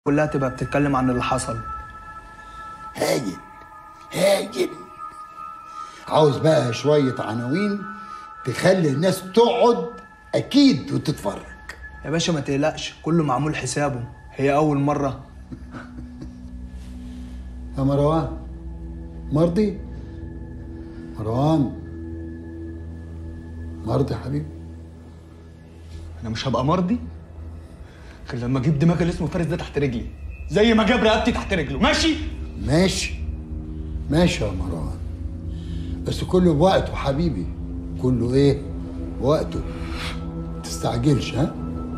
كلها تبقى بتتكلم عن اللي حصل هاجن هاجن عاوز بقى شوية عناوين تخلي الناس تقعد أكيد وتتفرج يا باشا ما تقلقش كله معمول حسابه هي أول مرة يا مروان مرضي مروان مرضي يا حبيبي أنا مش هبقى مرضي غير لما أجيب دماغ اللي اسمه فارس ده تحت رجلي زي ما جاب رقبتي تحت رجله ماشي؟ ماشي ماشي يا مروان بس كله بوقته حبيبي كله ايه وقته تستعجلش ها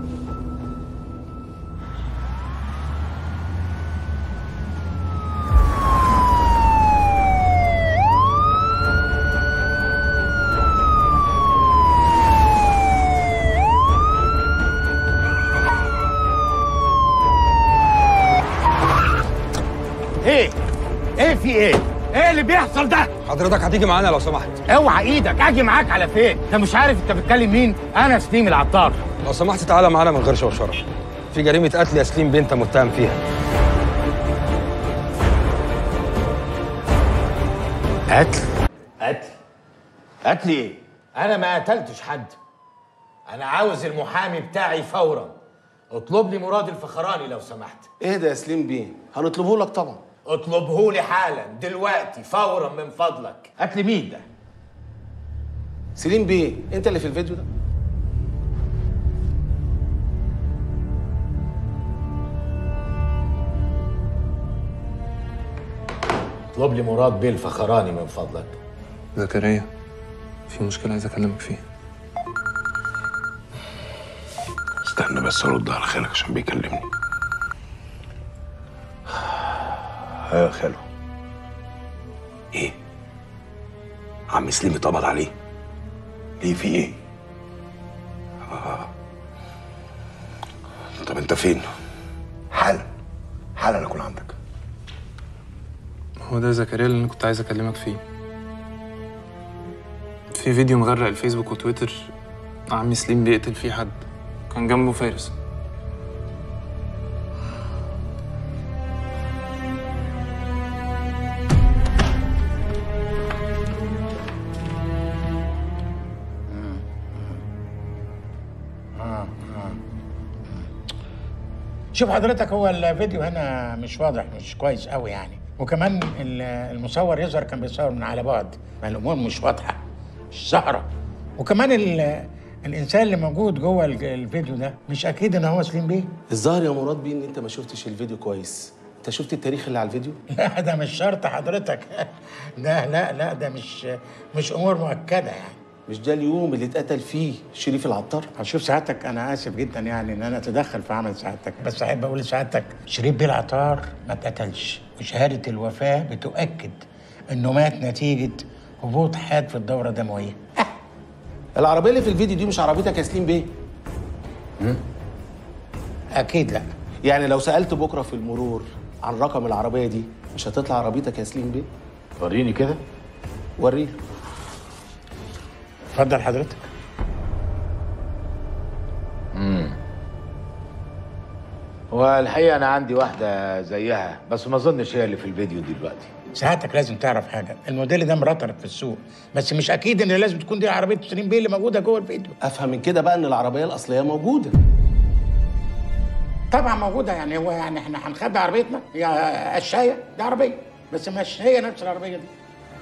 ايه ايه في ايه ايه اللي بيحصل ده حضرتك هتيجي معانا لو سمحت اوعى ايدك اجي معاك على فين انت مش عارف انت بتكلم مين انا سليم العطار لو سمحت تعالى معانا من غير شوشره في جريمه قتل يا سليم بنت متهم فيها قتل قتل قتل ايه انا ما قتلتش حد انا عاوز المحامي بتاعي فورا اطلب لي مراد الفخراني لو سمحت اهدى يا سليم بيه هنطلبه لك طبعا اطلبه لي حالا دلوقتي فورا من فضلك قتل مين ده سليم بيه انت اللي في الفيديو ده اطلب لي مراد بيه الفخراني من فضلك زكريا في مشكلة عايز أكلمك فيها استنى بس ارد على خالك عشان بيكلمني ايوه يا خالو ايه عم سليم اتقبض عليه ليه في ايه آه. طب انت فين حالا حالا اكون عندك هو ده زكريا اللي أنا كنت عايز أكلمك فيه في فيديو مغرق الفيسبوك وتويتر عمي سليم بيقتل فيه حد كان جنبه فارس شوف حضرتك هو الفيديو هنا مش واضح مش كويس قوي يعني وكمان ال- المصور يظهر كان بيصور من على بعد ما الامور مش واضحه مش ظاهره وكمان ال- الانسان اللي موجود جوه الج- الفيديو ده مش اكيد ان هو سليم بيه الظاهر يا مراد بيه ان انت ما شفتش الفيديو كويس انت شفت التاريخ اللي على الفيديو لا ده مش شرط حضرتك ده لا لا ده مش مش امور مؤكده يعني مش ده اليوم اللي اتقتل فيه شريف العطار شوف سعادتك انا اسف جدا يعني ان انا اتدخل في عمل سعادتك بس احب اقول لسعادتك شريف بيه العطار ما اتقتلش وشهاده الوفاه بتؤكد انه مات نتيجه هبوط حاد في الدوره الدمويه العربيه اللي في الفيديو دي مش عربيتك يا سليم بيه اكيد لا يعني لو سالت بكره في المرور عن رقم العربيه دي مش هتطلع عربيتك يا سليم بيه وريني كده وريه اتفضل حضرتك والحقيقه انا عندي واحده زيها بس ما اظنش هي اللي في الفيديو دلوقتي سعادتك لازم تعرف حاجه الموديل ده مرترف في السوق بس مش اكيد ان لازم تكون دي عربيه سليم بيه اللي موجوده جوه الفيديو افهم من كده بقى ان العربيه الاصليه موجوده طبعا موجوده يعني هو يعني احنا هنخبي عربيتنا هي الشايه دي عربيه بس مش هي نفس العربيه دي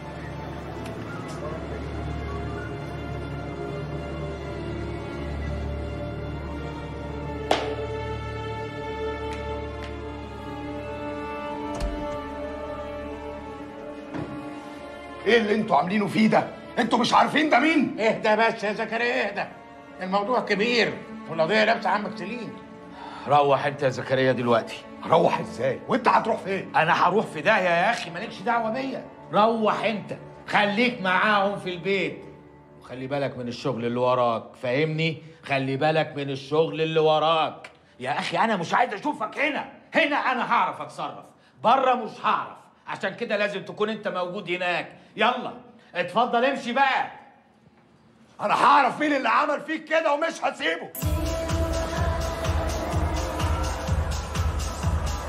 ايه اللي انتوا عاملينه فيه ده انتوا مش عارفين ده مين اهدى بس يا زكريا اهدى الموضوع كبير والقضيه لابسه عمك سليم روح انت يا زكريا دلوقتي هروح ازاي وانت هتروح فين انا هروح في داهيه يا اخي مالكش دعوه بيا روح انت خليك معاهم في البيت وخلي بالك من الشغل اللي وراك فاهمني خلي بالك من الشغل اللي وراك يا اخي انا مش عايز اشوفك هنا هنا انا هعرف اتصرف بره مش هعرف عشان كده لازم تكون انت موجود هناك يلا اتفضل امشي بقى انا هعرف مين اللي عمل فيك كده ومش هسيبه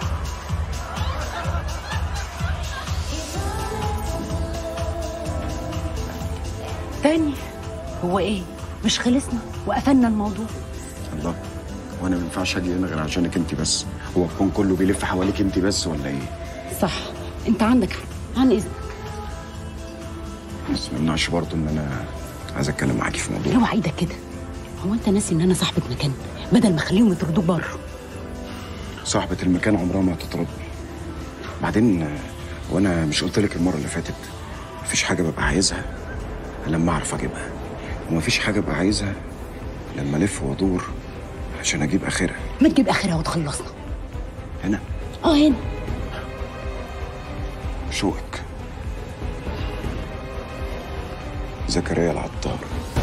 تاني هو ايه مش خلصنا وقفلنا الموضوع الله وانا ما ينفعش اجي هنا غير عشانك انت بس هو الكون كله بيلف حواليك انت بس ولا ايه صح انت عندك حق عن اذنك بس ما يمنعش برضه ان انا عايز اتكلم معاكي في موضوع اوعى ايدك كده هو انت ناسي ان انا صاحبة مكان بدل ما اخليهم يطردوك بره صاحبة المكان عمرها ما هتطردني بعدين آه، وانا مش قلت لك المره اللي فاتت مفيش حاجه ببقى عايزها إلا لما اعرف اجيبها ومفيش حاجه ببقى عايزها لما الف وادور عشان اجيب اخرها ما تجيب اخرها وتخلصنا هنا اه هنا شوقك زكريا العطار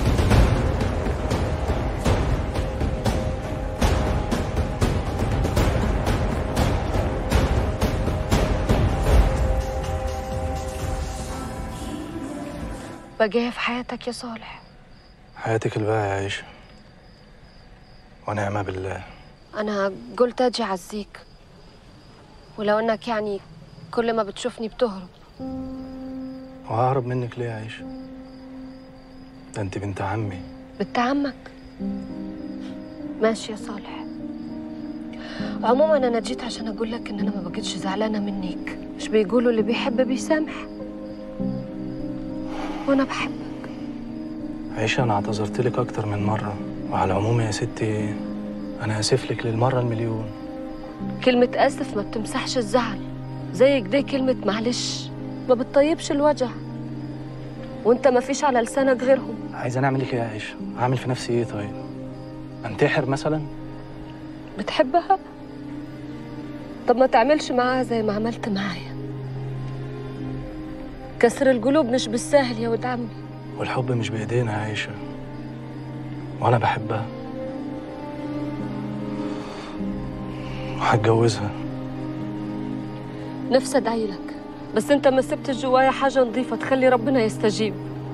بقى في حياتك يا صالح حياتك الباقية يا عيشة ونعمة بالله أنا قلت أجي أعزيك ولو إنك يعني كل ما بتشوفني بتهرب وههرب منك ليه يا عيشة ده انت بنت عمي بنت عمك ماشي يا صالح عموما أنا جيت عشان أقول لك إن أنا ما بقيتش زعلانة منك مش بيقولوا اللي بيحب بيسامح وأنا بحب عيشة أنا اعتذرت لك أكتر من مرة وعلى العموم يا ستي أنا آسف لك للمرة المليون كلمة آسف ما بتمسحش الزعل زي كده كلمة معلش ما بتطيبش الوجع وانت ما فيش على لسانك غيرهم عايز أنا أعمل لك إيه يا عيشة؟ أعمل في نفسي إيه طيب؟ أنتحر مثلا؟ بتحبها طب ما تعملش معاها زي ما عملت معايا كسر القلوب مش بالساهل يا ولد عمي والحب مش بإيدينا يا عيشة وأنا بحبها وهتجوزها نفسي ادعي لك بس انت ما سبتش جوايا حاجه نظيفه تخلي ربنا يستجيب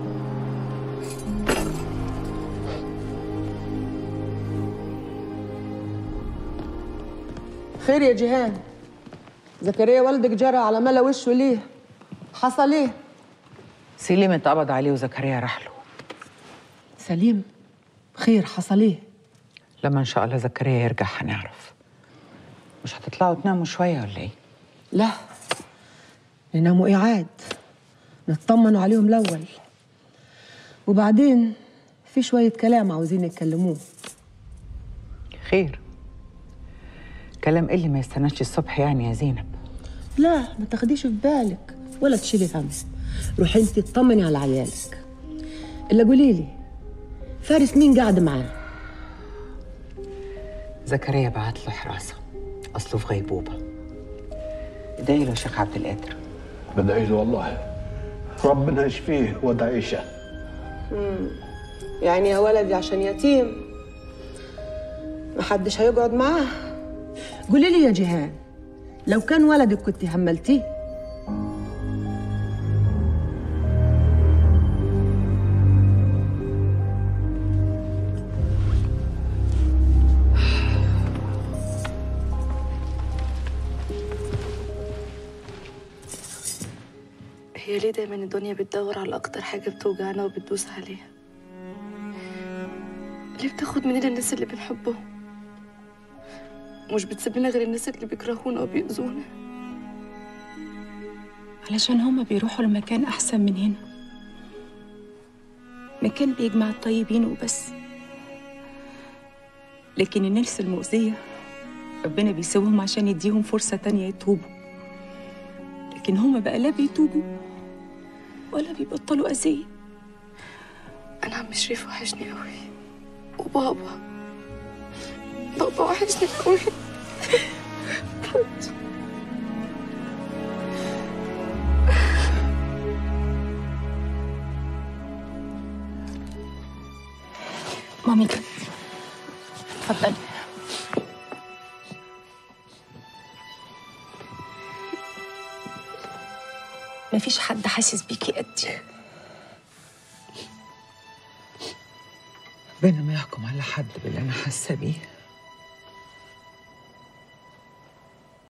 خير يا جيهان زكريا والدك جرى على ملا وشه ليه حصل ايه سليم اتقبض عليه وزكريا راح له سليم خير حصل ايه لما ان شاء الله زكريا يرجع هنعرف مش هتطلعوا تناموا شويه ولا ايه لا نناموا إعاد نطمنوا عليهم الأول وبعدين في شوية كلام عاوزين يتكلموه خير كلام ايه اللي ما يستناش الصبح يعني يا زينب لا ما تاخديش في بالك ولا تشيلي هم روحي انت اطمني على عيالك الا قولي لي فارس مين قاعد معاه زكريا بعت له حراسه اصله في غيبوبه ادعي له يا شيخ عبد القادر بدعي له والله ربنا يشفيه ودعيشه مم. يعني يا ولدي عشان يتيم محدش هيقعد معاه قولي لي يا جيهان لو كان ولدك كنت هملتيه هي ليه دايما الدنيا بتدور على أكتر حاجة بتوجعنا وبتدوس عليها ليه بتاخد مننا الناس اللي بنحبهم مش بتسيب لنا غير الناس اللي بيكرهونا وبيأذونا علشان هما بيروحوا لمكان أحسن من هنا مكان بيجمع الطيبين وبس لكن الناس المؤذية ربنا بيسيبهم عشان يديهم فرصة تانية يتوبوا لكن هما بقى لا بيتوبوا ولا بيبطلوا أذية أنا عم شريف وحشني قوي وبابا بابا وحشني قوي مامي جت اتفضلي مفيش حد حاسس بيكي قدي ربنا ما يحكم على حد باللي انا حاسه بيه